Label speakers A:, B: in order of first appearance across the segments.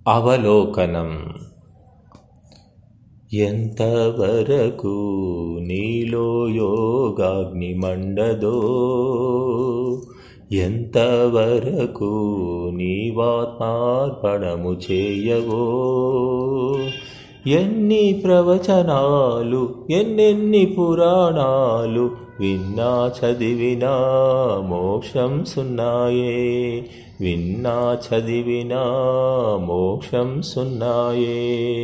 A: అవలోకనం ఎంతవరకు నీలో యోగాగ్ని మండదో ఎంతవరకు నీవాత్మార్పణము చేయవో ఎన్ని ప్రవచనాలు ఎన్నెన్ని పురాణాలు విన్నా చదివినా మోక్షం సున్నాయే విన్నా చదివినా మోక్షం సున్నాయే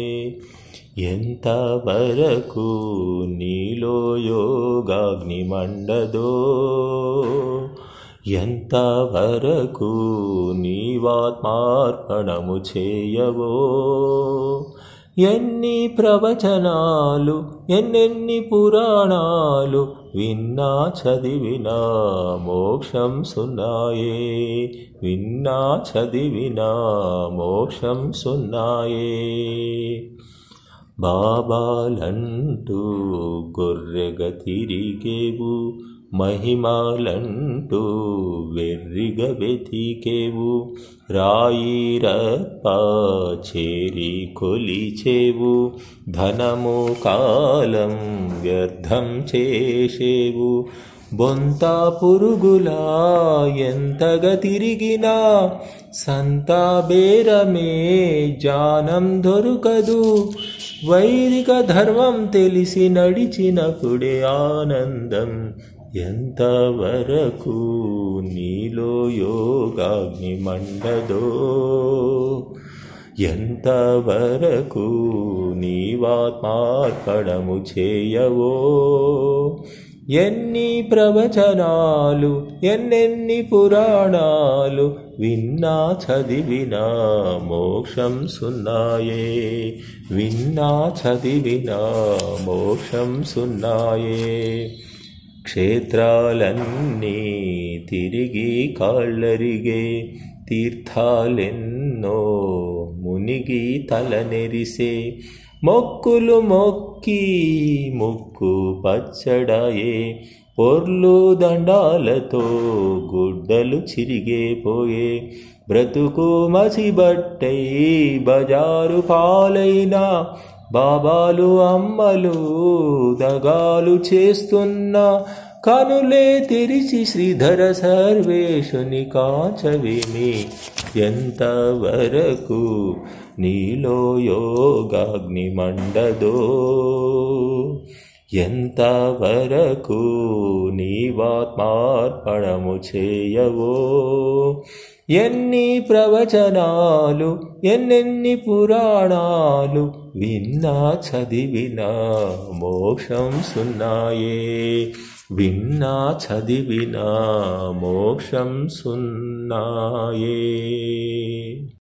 A: ఎంతవరకు నీలో యోగాగ్ని మండదో ఎంతవరకు నీవాత్మార్పణము చేయవో ఎన్ని ప్రవచనాలు ఎన్నెన్ని పురాణాలు విన్నా చదివినా మోక్షం సున్నాయే విన్నా చదివినా మోక్షం సున్నాయే బాబాలంటూ గొర్రెగ తిరిగేవు మహిమాలంటూ వెర్రిగ వెతికేవు రాయిరప్ప చేరి కొలిచేవు ధనము కాలం వ్యర్థం చేసేవు బొంత పురుగులా ఎంతగా తిరిగినా సంతా బేరమే జానం దొరకదు వైదిక ధర్మం తెలిసి నడిచినప్పుడే ఆనందం ఎంతవరకు నీలో యోగాగ్ని మండదో ఎంతవరకు నీవాత్మార్పణము చేయవో ఎన్ని ప్రవచనాలు ఎన్నెన్ని పురాణాలు విన్నా చదివినా మోక్షం సున్నాయే విన్నా చదివినా మోక్షం సున్నాయే క్షేత్రాలన్నీ తిరిగి కాళ్ళరిగే తీర్థాలెన్నో మునిగి తలనెరిసే మొక్కులు మొక్కి ముక్కు పచ్చడాయే పొర్లు దండాలతో గుడ్డలు చిరిగే పోయే బ్రతుకు మసిబట్టై బజారు పాలైనా బాబాలు అమ్మలు దగాలు చేస్తున్న కనులే తెరిచి శ్రీధర సర్వేశుని కాచవేమి ఎంతవరకు నీలో యోగాగ్ని మండదో ఎంతవరకు నీవాత్మార్పణము చేయవో ఎన్ని ప్రవచనాలు ఎన్నెన్ని పురాణాలు విన్నా చదివినా మోక్షం సున్నాయే విన్నా చదివినా మోక్షం సున్నాయే